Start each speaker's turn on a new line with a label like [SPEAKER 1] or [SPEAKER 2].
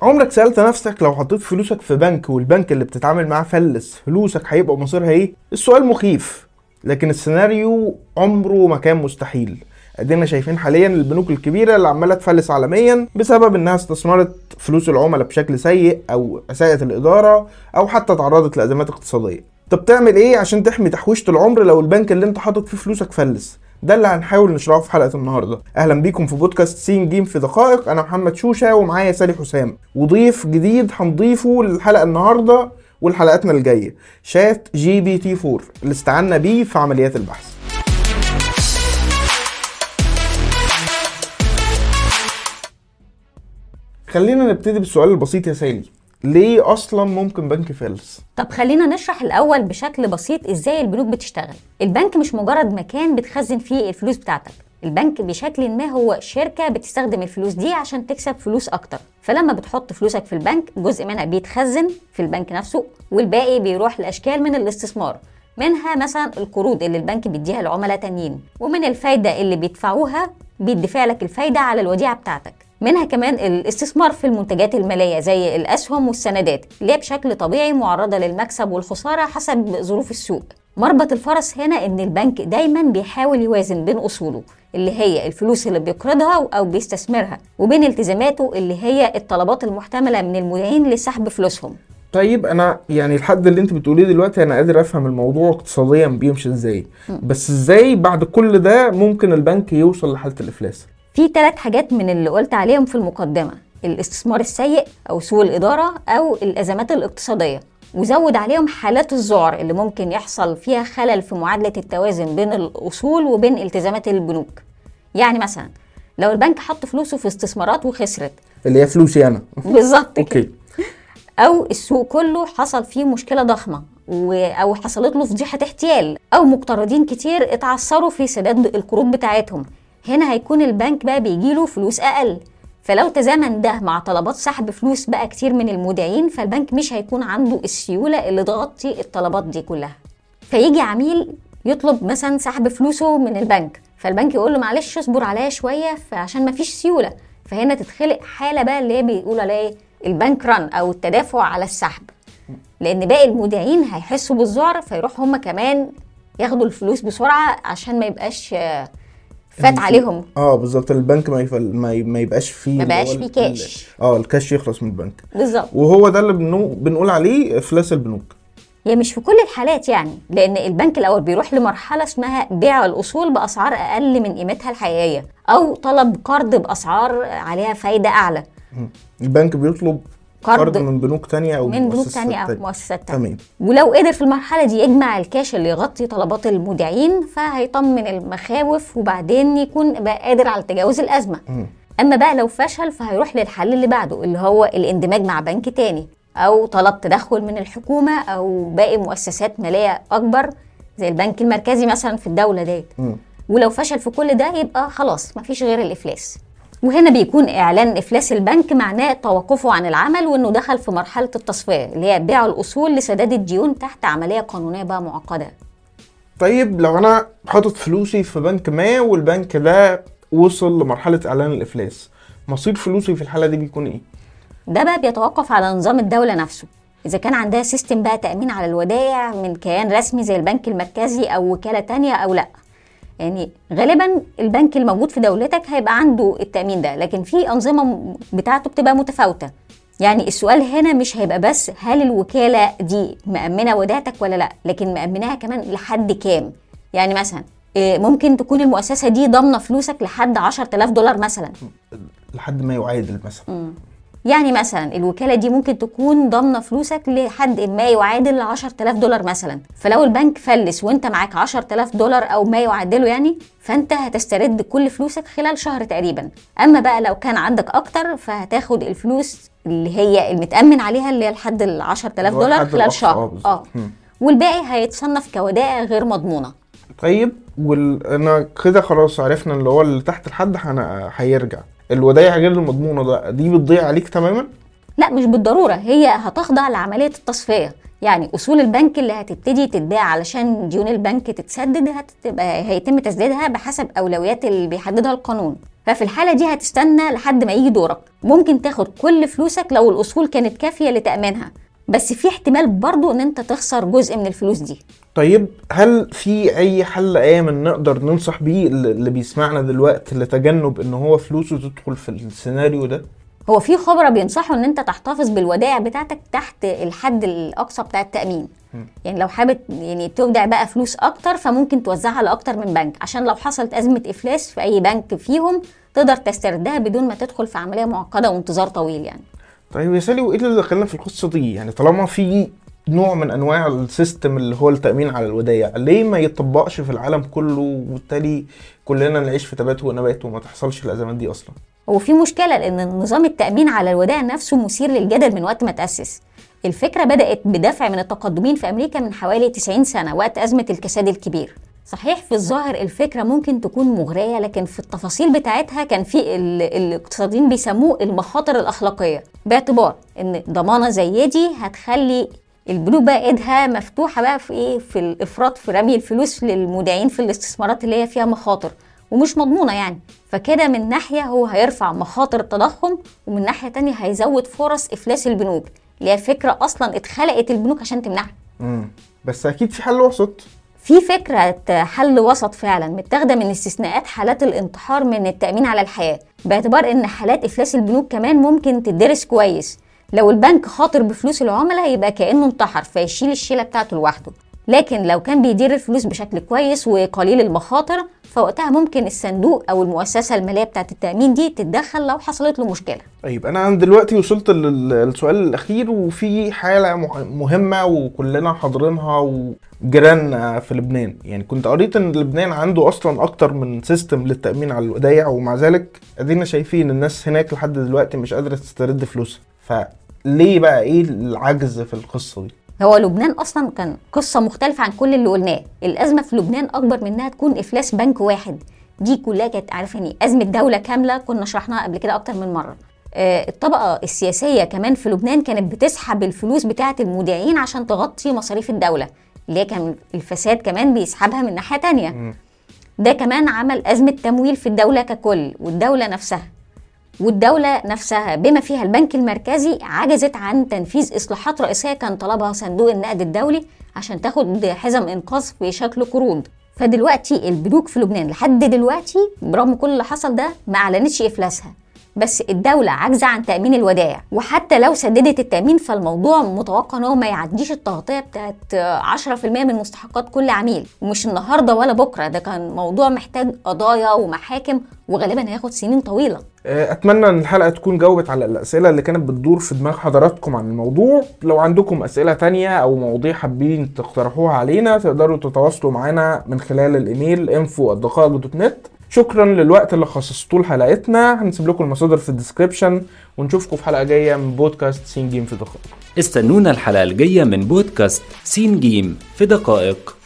[SPEAKER 1] عمرك سألت نفسك لو حطيت فلوسك في بنك والبنك اللي بتتعامل معاه فلس فلوسك هيبقى مصيرها ايه؟ السؤال مخيف لكن السيناريو عمره ما كان مستحيل ادينا شايفين حاليا البنوك الكبيره اللي عماله تفلس عالميا بسبب انها استثمرت فلوس العملاء بشكل سيء او اساءت الاداره او حتى تعرضت لازمات اقتصاديه طب تعمل ايه عشان تحمي تحويشه العمر لو البنك اللي انت حاطط فيه فلوسك فلس ده اللي هنحاول نشرحه في حلقه النهارده اهلا بيكم في بودكاست سين جيم في دقائق انا محمد شوشه ومعايا سالي حسام وضيف جديد هنضيفه للحلقه النهارده ولحلقاتنا الجايه شات جي بي تي 4 اللي استعنا بيه في عمليات البحث خلينا نبتدي بالسؤال البسيط يا سالي ليه اصلا ممكن بنك يفلس
[SPEAKER 2] طب خلينا نشرح الأول بشكل بسيط إزاي البنوك بتشتغل البنك مش مجرد مكان بتخزن فيه الفلوس بتاعتك البنك بشكل ما هو شركة بتستخدم الفلوس دي عشان تكسب فلوس أكتر فلما بتحط فلوسك في البنك جزء منها بيتخزن في البنك نفسه والباقي بيروح لأشكال من الاستثمار منها مثلا القروض اللي البنك بيديها لعملاء تانيين ومن الفايدة اللي بيدفعوها بيدفع لك الفايدة على الوديعة بتاعتك منها كمان الاستثمار في المنتجات المالية زي الأسهم والسندات اللي هي بشكل طبيعي معرضة للمكسب والخسارة حسب ظروف السوق مربط الفرس هنا ان البنك دايما بيحاول يوازن بين اصوله اللي هي الفلوس اللي بيقرضها او بيستثمرها وبين التزاماته اللي هي الطلبات المحتمله من المدعين لسحب فلوسهم
[SPEAKER 1] طيب انا يعني الحد اللي انت بتقوليه دلوقتي انا قادر افهم الموضوع اقتصاديا بيمشي ازاي بس ازاي بعد كل ده ممكن البنك يوصل لحاله الافلاس
[SPEAKER 2] في ثلاث حاجات من اللي قلت عليهم في المقدمة الاستثمار السيء أو سوء الإدارة أو الأزمات الاقتصادية وزود عليهم حالات الذعر اللي ممكن يحصل فيها خلل في معادلة التوازن بين الأصول وبين التزامات البنوك يعني مثلا لو البنك حط فلوسه في استثمارات وخسرت
[SPEAKER 1] اللي هي فلوسي انا
[SPEAKER 2] بالظبط كده
[SPEAKER 1] اوكي
[SPEAKER 2] او السوق كله حصل فيه مشكله ضخمه و... او حصلت له فضيحه احتيال او مقترضين كتير اتعثروا في سداد القروض بتاعتهم هنا هيكون البنك بقى بيجيله فلوس اقل فلو تزامن ده مع طلبات سحب فلوس بقى كتير من المودعين فالبنك مش هيكون عنده السيوله اللي تغطي الطلبات دي كلها فيجي عميل يطلب مثلا سحب فلوسه من البنك فالبنك يقول له معلش اصبر عليا شويه فعشان ما فيش سيوله فهنا تتخلق حاله بقى اللي هي بيقول عليها ايه البنك ران او التدافع على السحب لان باقي المودعين هيحسوا بالذعر فيروحوا هم كمان ياخدوا الفلوس بسرعه عشان ما يبقاش آه، فات عليهم
[SPEAKER 1] اه بالظبط البنك ما, يفل... ما, ي... ما يبقاش فيه
[SPEAKER 2] ما
[SPEAKER 1] اللي
[SPEAKER 2] بقاش
[SPEAKER 1] هو
[SPEAKER 2] فيه
[SPEAKER 1] ال-
[SPEAKER 2] كاش.
[SPEAKER 1] اه الكاش يخلص من البنك
[SPEAKER 2] بالظبط
[SPEAKER 1] وهو ده اللي بنو... بنقول عليه افلاس البنوك
[SPEAKER 2] هي مش في كل الحالات يعني لان البنك الاول بيروح لمرحله اسمها بيع الاصول باسعار اقل من قيمتها الحقيقيه او طلب قرض باسعار عليها فايده اعلى
[SPEAKER 1] البنك بيطلب
[SPEAKER 2] قرض
[SPEAKER 1] قرض من بنوك تانية او
[SPEAKER 2] من بنوك
[SPEAKER 1] مؤسسات
[SPEAKER 2] تانية او
[SPEAKER 1] تانية.
[SPEAKER 2] مؤسسات تانية
[SPEAKER 1] تمام
[SPEAKER 2] ولو قدر في المرحلة دي يجمع الكاش اللي يغطي طلبات المودعين فهيطمن المخاوف وبعدين يكون بقى قادر على تجاوز الأزمة
[SPEAKER 1] مم.
[SPEAKER 2] أما بقى لو فشل فهيروح للحل اللي بعده اللي هو الاندماج مع بنك تاني أو طلب تدخل من الحكومة أو باقي مؤسسات مالية أكبر زي البنك المركزي مثلا في الدولة ديت
[SPEAKER 1] مم.
[SPEAKER 2] ولو فشل في كل ده يبقى خلاص مفيش غير الافلاس وهنا بيكون اعلان افلاس البنك معناه توقفه عن العمل وانه دخل في مرحله التصفيه اللي هي بيع الاصول لسداد الديون تحت عمليه قانونيه بقى معقده
[SPEAKER 1] طيب لو انا حاطط فلوسي في بنك ما والبنك ده وصل لمرحلة اعلان الافلاس مصير فلوسي في الحالة دي بيكون ايه؟
[SPEAKER 2] ده بقى بيتوقف على نظام الدوله نفسه اذا كان عندها سيستم بقى تامين على الودائع من كيان رسمي زي البنك المركزي او وكاله تانية او لا يعني غالبا البنك الموجود في دولتك هيبقى عنده التامين ده لكن في انظمه م- بتاعته بتبقى متفاوته يعني السؤال هنا مش هيبقى بس هل الوكاله دي مامنه ودائعتك ولا لا لكن مامناها كمان لحد كام يعني مثلا إيه، ممكن تكون المؤسسه دي ضامنه فلوسك لحد 10000 دولار مثلا
[SPEAKER 1] لحد ما يعادل مثلا
[SPEAKER 2] يعني مثلا الوكالة دي ممكن تكون ضامنة فلوسك لحد ما يعادل 10000 دولار مثلا فلو البنك فلس وانت معاك 10000 دولار او ما يعادله يعني فانت هتسترد كل فلوسك خلال شهر تقريبا اما بقى لو كان عندك اكتر فهتاخد الفلوس اللي هي المتأمن عليها اللي هي لحد ال 10000
[SPEAKER 1] اللي هو
[SPEAKER 2] دولار
[SPEAKER 1] الحد
[SPEAKER 2] خلال
[SPEAKER 1] الأقصى، آه،
[SPEAKER 2] شهر
[SPEAKER 1] بالظبط.
[SPEAKER 2] اه
[SPEAKER 1] مم.
[SPEAKER 2] والباقي هيتصنف كودائع غير مضمونة
[SPEAKER 1] طيب وال... انا كده خلاص عرفنا اللي هو اللي تحت الحد هن... هيرجع الودايع غير المضمونة ده دي بتضيع عليك تماما
[SPEAKER 2] لا مش بالضرورة هي هتخضع لعملية التصفية يعني أصول البنك اللي هتبتدي تتباع علشان ديون البنك تتسدد هتبقى هيتم تسديدها بحسب أولويات اللي بيحددها القانون ففي الحالة دي هتستنى لحد ما يجي دورك ممكن تاخد كل فلوسك لو الأصول كانت كافية لتأمينها بس في احتمال برضو ان انت تخسر جزء من الفلوس دي
[SPEAKER 1] طيب هل في اي حل امن نقدر ننصح بيه اللي بيسمعنا دلوقتي لتجنب ان هو فلوسه تدخل في السيناريو ده
[SPEAKER 2] هو في خبراء بينصحوا ان انت تحتفظ بالودائع بتاعتك تحت الحد الاقصى بتاع التامين يعني لو حابب يعني تودع بقى فلوس اكتر فممكن توزعها لاكتر من بنك عشان لو حصلت ازمه افلاس في اي بنك فيهم تقدر تستردها بدون ما تدخل في عمليه معقده وانتظار طويل يعني
[SPEAKER 1] طيب يا سالي وايه اللي دخلنا في القصه دي يعني طالما في نوع من انواع السيستم اللي هو التامين على الودايع ليه ما يطبقش في العالم كله وبالتالي كلنا نعيش في تبات ونبات وما تحصلش الازمات دي اصلا
[SPEAKER 2] هو في مشكله لان نظام التامين على الودائع نفسه مثير للجدل من وقت ما تاسس الفكره بدات بدفع من التقدمين في امريكا من حوالي 90 سنه وقت ازمه الكساد الكبير صحيح في الظاهر الفكرة ممكن تكون مغرية لكن في التفاصيل بتاعتها كان في الاقتصاديين بيسموه المخاطر الأخلاقية باعتبار إن ضمانة زي دي هتخلي البنوك بقى ايدها مفتوحه بقى في ايه في الافراط في رمي الفلوس للمودعين في الاستثمارات اللي هي فيها مخاطر ومش مضمونه يعني فكده من ناحيه هو هيرفع مخاطر التضخم ومن ناحيه تانية هيزود فرص افلاس البنوك اللي هي فكره اصلا اتخلقت البنوك عشان تمنعها
[SPEAKER 1] امم بس اكيد في حل وسط
[SPEAKER 2] في فكرة حل وسط فعلا متاخدة من استثناءات حالات الانتحار من التأمين على الحياة باعتبار ان حالات افلاس البنوك كمان ممكن تدرس كويس لو البنك خاطر بفلوس العملاء يبقى كأنه انتحر فيشيل الشيلة بتاعته لوحده لكن لو كان بيدير الفلوس بشكل كويس وقليل المخاطر فوقتها ممكن الصندوق او المؤسسه الماليه بتاعه التامين دي تتدخل لو حصلت له مشكله
[SPEAKER 1] طيب انا دلوقتي وصلت للسؤال الاخير وفي حاله مهمه وكلنا حاضرينها وجيراننا في لبنان يعني كنت قريت ان لبنان عنده اصلا اكتر من سيستم للتامين على الودايع ومع ذلك ادينا شايفين الناس هناك لحد دلوقتي مش قادره تسترد فلوسها فليه بقى ايه العجز في القصه دي
[SPEAKER 2] هو لبنان اصلا كان قصه مختلفه عن كل اللي قلناه الازمه في لبنان اكبر منها تكون افلاس بنك واحد دي كلها كانت عارف يعني ازمه دوله كامله كنا شرحناها قبل كده اكتر من مره آه الطبقه السياسيه كمان في لبنان كانت بتسحب الفلوس بتاعه المودعين عشان تغطي مصاريف الدوله اللي هي كان الفساد كمان بيسحبها من ناحيه تانية ده كمان عمل ازمه تمويل في الدوله ككل والدوله نفسها والدولة نفسها بما فيها البنك المركزي عجزت عن تنفيذ إصلاحات رئيسية كان طلبها صندوق النقد الدولي عشان تاخد حزم إنقاذ في شكل قروض فدلوقتي البنوك في لبنان لحد دلوقتي برغم كل اللي حصل ده ما أعلنتش إفلاسها بس الدولة عاجزة عن تأمين الودائع وحتى لو سددت التأمين فالموضوع متوقع ان هو ما يعديش التغطية بتاعت 10% من مستحقات كل عميل ومش النهاردة ولا بكرة ده كان موضوع محتاج قضايا ومحاكم وغالبا هياخد سنين طويلة
[SPEAKER 1] آه، اتمنى ان الحلقه تكون جاوبت على الاسئله اللي كانت بتدور في دماغ حضراتكم عن الموضوع لو عندكم اسئله تانية او مواضيع حابين تقترحوها علينا تقدروا تتواصلوا معنا من خلال الايميل info@دقائق.net شكرا للوقت اللي خصصتوه لحلقتنا هنسيب لكم المصادر في الديسكربشن ونشوفكم في حلقه جايه من بودكاست سين جيم في دقائق
[SPEAKER 3] استنونا الحلقه الجايه من بودكاست سين جيم في دقائق